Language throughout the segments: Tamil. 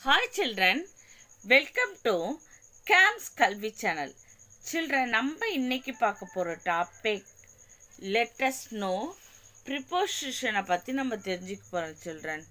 Hi children welcome to games கல்வி சேனல் சில்ட்ரன் நம்ம இன்னைக்கு பார்க்க போகிற டாபிக் லெட்டஸ் நோ ப்ரிப்போசிஷனை பற்றி நம்ம தெரிஞ்சுக்க போகிறோம் சில்ட்ரன்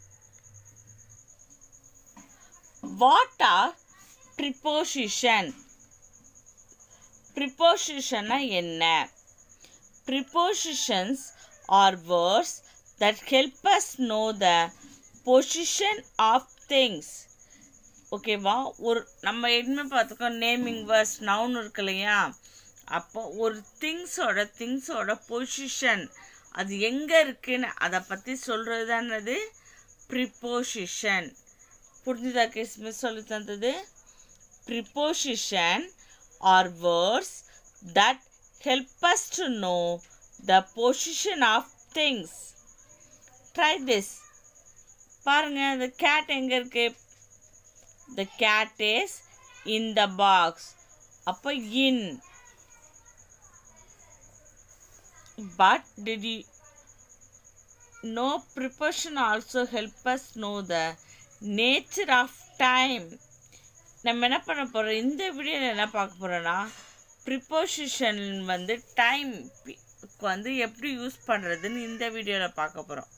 வாட் ஆர் ப்ரிப்போசிஷன் ப்ரிப்போசிஷன்னா என்ன prepositions are words that help us know the position of things ஓகேவா ஒரு நம்ம என்ன பார்த்துக்கோம் நேமிங் வேர்ட்ஸ் நவுன் இருக்கு இல்லையா அப்போ ஒரு திங்ஸோட திங்ஸோட பொசிஷன் அது எங்கே இருக்குன்னு அதை பற்றி சொல்கிறது தானது ப்ரிப்போசிஷன் புரிஞ்சுதா கேஸ் மிஸ் சொல்லி தந்தது preposition are words that help us to know the position of things try this பாருங்க இந்த கேட் எங்க இருக்கு the cat is in the box அப்போ in but did you know preparation also help us know the nature of time நம்ம என்ன பண்ண போகிறோம் இந்த வீடியோவில் என்ன பார்க்க போகிறோன்னா ப்ரிப்போசிஷன் வந்து டைம் வந்து எப்படி யூஸ் பண்ணுறதுன்னு இந்த வீடியோவில் பார்க்க போகிறோம்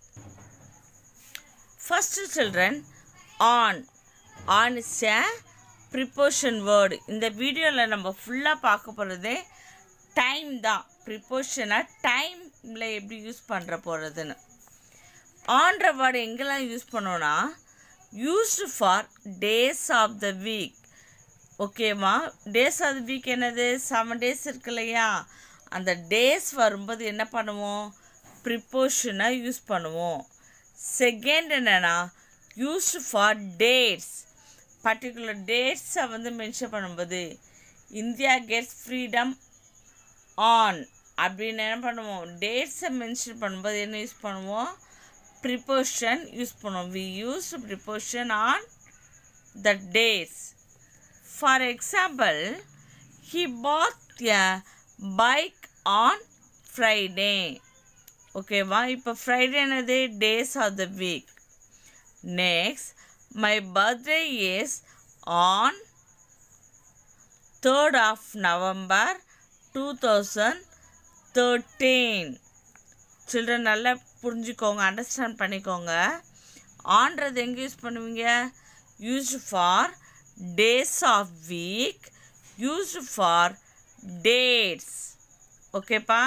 first children on on is a preposition word இந்த வீடியோவில் நம்ம ஃபுல்லாக பார்க்க போகிறதே டைம் தான் ப்ரிப்போஷனாக டைமில் எப்படி யூஸ் பண்ணுற போகிறதுன்னு ஆன்ற வேர்டு எங்கெல்லாம் யூஸ் பண்ணோன்னா used for days of the week ஓகேவா டேஸ் ஆஃப் த வீக் என்னது செவன் டேஸ் இருக்கு இல்லையா அந்த டேஸ் வரும்போது என்ன பண்ணுவோம் ப்ரிப்போஷனை யூஸ் பண்ணுவோம் செகண்ட் என்னென்னா யூஸ்டு ஃபார் டேட்ஸ் பர்டிகுலர் டேட்ஸை வந்து மென்ஷன் பண்ணும்போது இந்தியா கெட்ஸ் ஃப்ரீடம் ஆன் அப்படின்னு என்ன பண்ணுவோம் டேட்ஸை மென்ஷன் பண்ணும்போது என்ன யூஸ் பண்ணுவோம் ப்ரிப்போஷன் யூஸ் பண்ணுவோம் we use preposition on the dates for example he bought a bike on Friday ஓகேவா இப்போ ஃப்ரைடே என்னது days of the week next my birthday is on third of November two thousand thirteen children நல்லா புரிஞ்சுக்கோங்க அண்டர்ஸ்டாண்ட் பண்ணிக்கோங்க ஆன்றது எங்கே யூஸ் பண்ணுவீங்க use for days of week use for dates ஓகேப்பா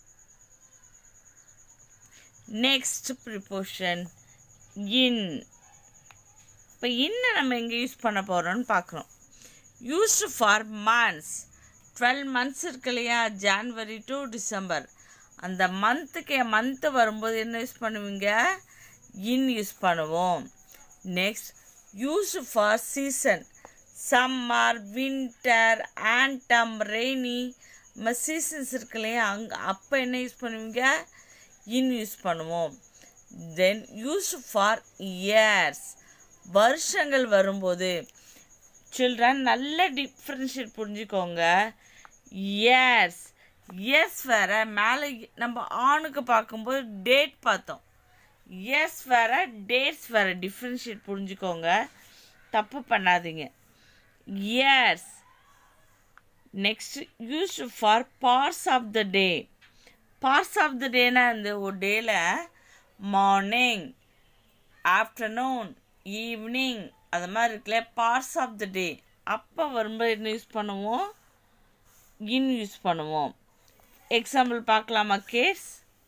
நெக்ஸ்ட் ப்ரிப்போஷன் இன் இப்போ இன்னை நம்ம எங்கே யூஸ் பண்ண போகிறோம்னு பார்க்குறோம் used for months twelve months இருக்கு இல்லையா ஜான்வரி டு டிசம்பர் அந்த மந்த்துக்கு மந்த்து வரும்போது என்ன யூஸ் பண்ணுவீங்க இன் யூஸ் பண்ணுவோம் next use for season summer winter autumn rainy நம்ம சீசன்ஸ் இருக்கு இல்லையா அங்கே அப்போ என்ன யூஸ் பண்ணுவீங்க இன் யூஸ் பண்ணுவோம் தென் யூஸ் ஃபார் இயர்ஸ் வருஷங்கள் வரும்போது சில்ட்ரன் நல்ல டிஃப்ரென்ஷியேட் புரிஞ்சுக்கோங்க இயர்ஸ் இயர்ஸ் வேற மேலே நம்ம ஆணுக்கு பார்க்கும்போது டேட் பார்த்தோம் இயர்ஸ் வேற டேட்ஸ் வேற டிஃப்ரென்ஷியேட் புரிஞ்சுக்கோங்க தப்பு பண்ணாதீங்க years next use for parts of the day parts of the டேனா இந்த ஒரு டேல மார்னிங் ஆஃப்டர்நூன் ஈவினிங் அது மாதிரி இருக்குல்ல பார்ட்ஸ் ஆஃப் த டே அப்போ வரும்போது என்ன யூஸ் பண்ணுவோம் இன் யூஸ் பண்ணுவோம் எக்ஸாம்பிள் பார்க்கலாமா guys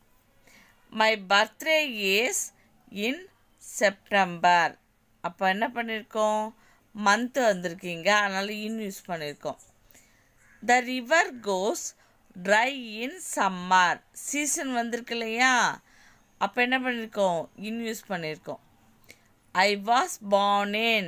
my birthday is in September அப்போ என்ன பண்ணியிருக்கோம் மந்த்து வந்திருக்கீங்க அதனால் இன் யூஸ் பண்ணியிருக்கோம் the river goes dry in summer season வந்திருக்கு இல்லையா அப்போ என்ன பண்ணியிருக்கோம் இன் யூஸ் பண்ணியிருக்கோம் I was born in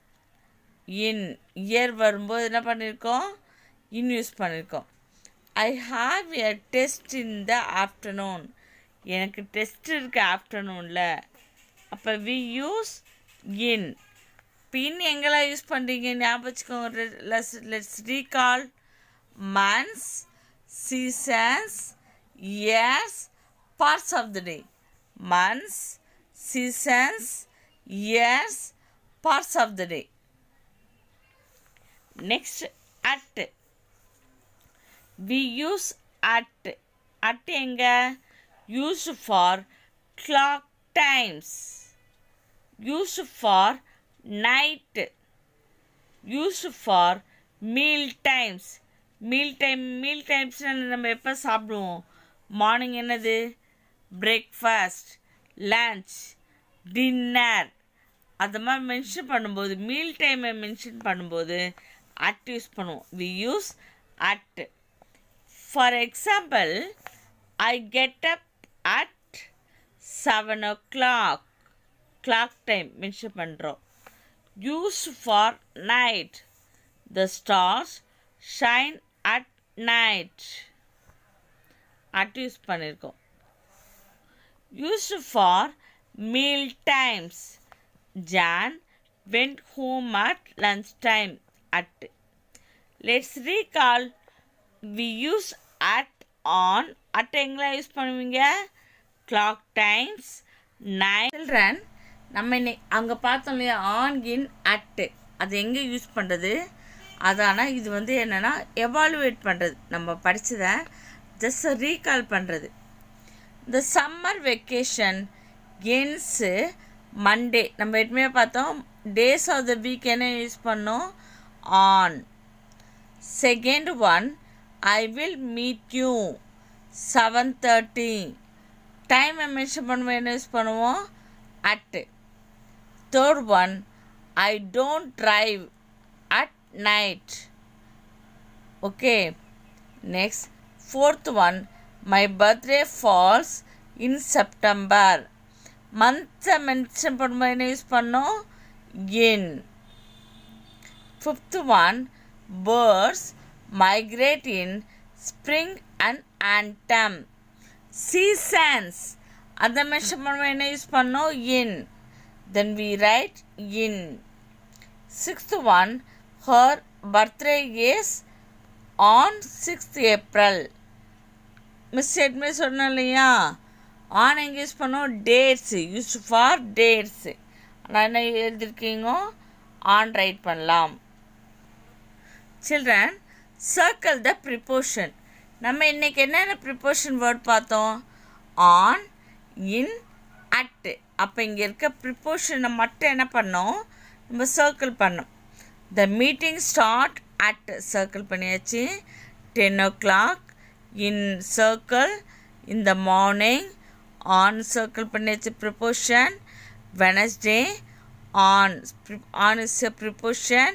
in year வரும்போது என்ன பண்ணியிருக்கோம் இன் யூஸ் பண்ணியிருக்கோம் I have a test in the afternoon எனக்கு டெஸ்ட் இருக்கு ஆஃப்டர்நூனில் அப்போ வி யூஸ் இன் பின் எங்கெல்லாம் யூஸ் பண்ணுறீங்க ஞாபகம் வச்சுக்கோங்க let's recall months seasons years parts of the day months, seasons, years, parts of the day next at we use at at எங்க used for clock times used for night used for meal times meal time meal times நம்ம எப்போ சாப்பிடுவோம் மார்னிங் என்னது பிரேக்ஃபாஸ்ட் லன்ச் டின்னர் அது மாதிரி மென்ஷன் பண்ணும்போது மீல் டைமை மென்ஷன் பண்ணும்போது அட் யூஸ் பண்ணுவோம் we use at for example I get up at seven o'clock clock time mention பண்ணுறோம் use for night the stars shine at night at use பண்ணியிருக்கோம் used for meal times. Jan went home at lunchtime. At let's recall we use at on at எங்களை யூஸ் பண்ணுவீங்க clock times nine children நம்ம இன்னைக்கு அங்கே பார்த்தோம் இல்லையா ஆன் இன் அட்டு அது எங்கே யூஸ் பண்ணுறது அதானா இது வந்து என்னென்னா எவாலுவேட் பண்ணுறது நம்ம படித்ததை ஜஸ்ட் ரீகால் பண்ணுறது இந்த சம்மர் வெக்கேஷன் என்ஸு மண்டே நம்ம எட்டுமே பார்த்தோம் டேஸ் ஆஃப் த வீக் என்ன யூஸ் பண்ணோம் on second one I will meet you seven thirty time mention பண்ணுவோம் என்ன யூஸ் பண்ணுவோம் at third one I don't drive at night okay next fourth one my birthday falls in September மந்த்தை மென்ஷன் பண்ணும்போது என்ன யூஸ் பண்ணோம் in fifth one birds migrate in spring and autumn seasons அதை மென்ஷன் பண்ணும்போது என்ன யூஸ் பண்ணோம் in then we write in sixth one her birthday is on sixth April miss எட்மே சொன்னோம் இல்லையா ஆன் எங்கே யூஸ் பண்ணோம் டேட்ஸு யூஸ் ஃபார் டேட்ஸு நான் என்ன எழுதியிருக்கீங்க ஆன் ரைட் பண்ணலாம் சில்ட்ரன் சர்க்கிள் த ப்ரிப்போஷன் நம்ம இன்னைக்கு என்னென்ன ப்ரிப்போஷன் வேர்ட் பார்த்தோம் ஆன் இன் அட்டு அப்போ இங்கே இருக்க ப்ரிப்போஷனை மட்டும் என்ன பண்ணோம் நம்ம சர்க்கிள் பண்ணோம் the meeting start at circle பண்ணியாச்சு ten o'clock in circle in the morning on circle பண்ணியாச்சு preposition wednesday on on is a preposition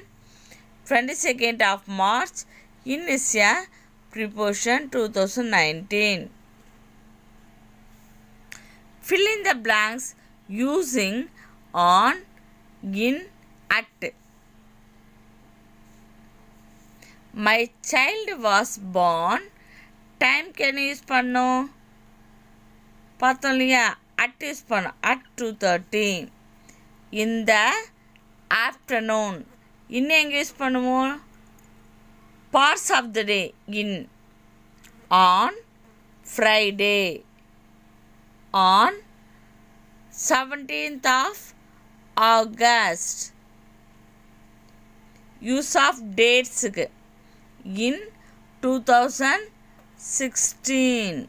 22nd of march in is a preposition 2019 fill in the blanks using on in at my child was born டைம்க்கு என்ன யூஸ் பண்ணோம் பார்த்தோம் இல்லையா அட் யூஸ் பண்ணோம் அட் டூ தேர்ட்டி இந்த ஆஃப்டர்நூன் இன்னும் எங்கே யூஸ் பண்ணுவோம் parts of the day in on Friday on seventeenth of August use of டேட்ஸுக்கு in two thousand 16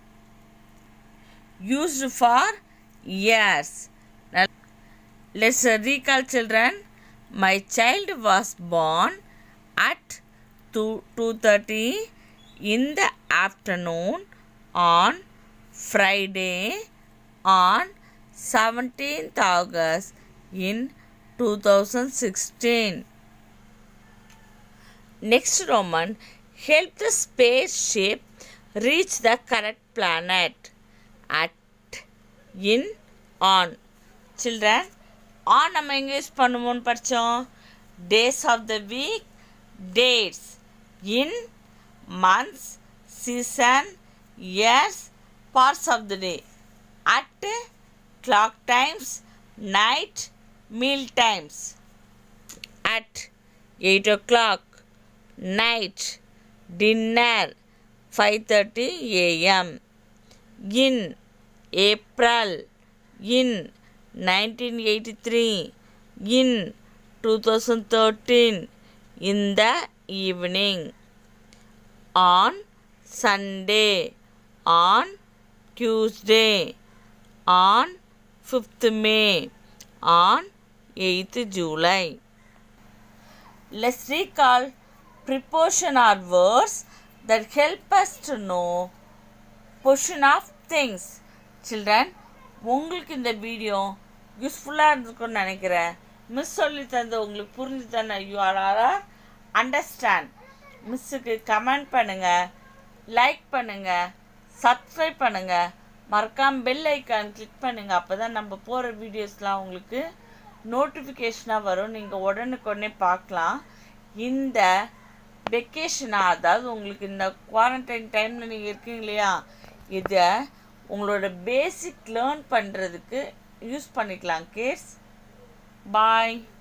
used for years now, let's recall children my child was born at 2 2:30 in the afternoon on friday on 17th august in 2016 next roman help the spaceship reach the correct planet at in on children on நம்ம எங்கே யூஸ் பண்ணுவோம்னு படித்தோம் days of the week dates in months season years parts of the day at clock times night meal times at eight o'clock night dinner 5:30 am in april in 1983 in 2013 in the evening on Sunday on Tuesday on 5th May on 8th July Let's recall preposition are words that help us to know position of things children உங்களுக்கு இந்த வீடியோ யூஸ்ஃபுல்லாக இருந்திருக்கும்னு நினைக்கிறேன் மிஸ் சொல்லி தந்து உங்களுக்கு புரிஞ்சு தானே யூ ஆர் ஆர் அண்டர்ஸ்டாண்ட் மிஸ்ஸுக்கு கமெண்ட் பண்ணுங்கள் லைக் பண்ணுங்கள் சப்ஸ்கிரைப் பண்ணுங்கள் மறக்காம பெல் ஐக்கான் கிளிக் பண்ணுங்கள் அப்போ தான் நம்ம போகிற வீடியோஸ்லாம் உங்களுக்கு நோட்டிஃபிகேஷனாக வரும் நீங்கள் உடனுக்குடனே பார்க்கலாம் இந்த வெக்கேஷனாக அதாவது உங்களுக்கு இந்த குவாரண்டைன் டைமில் நீங்கள் இருக்கீங்க இல்லையா இதை உங்களோட பேசிக் லேர்ன் பண்ணுறதுக்கு யூஸ் பண்ணிக்கலாம் கேஸ் பாய்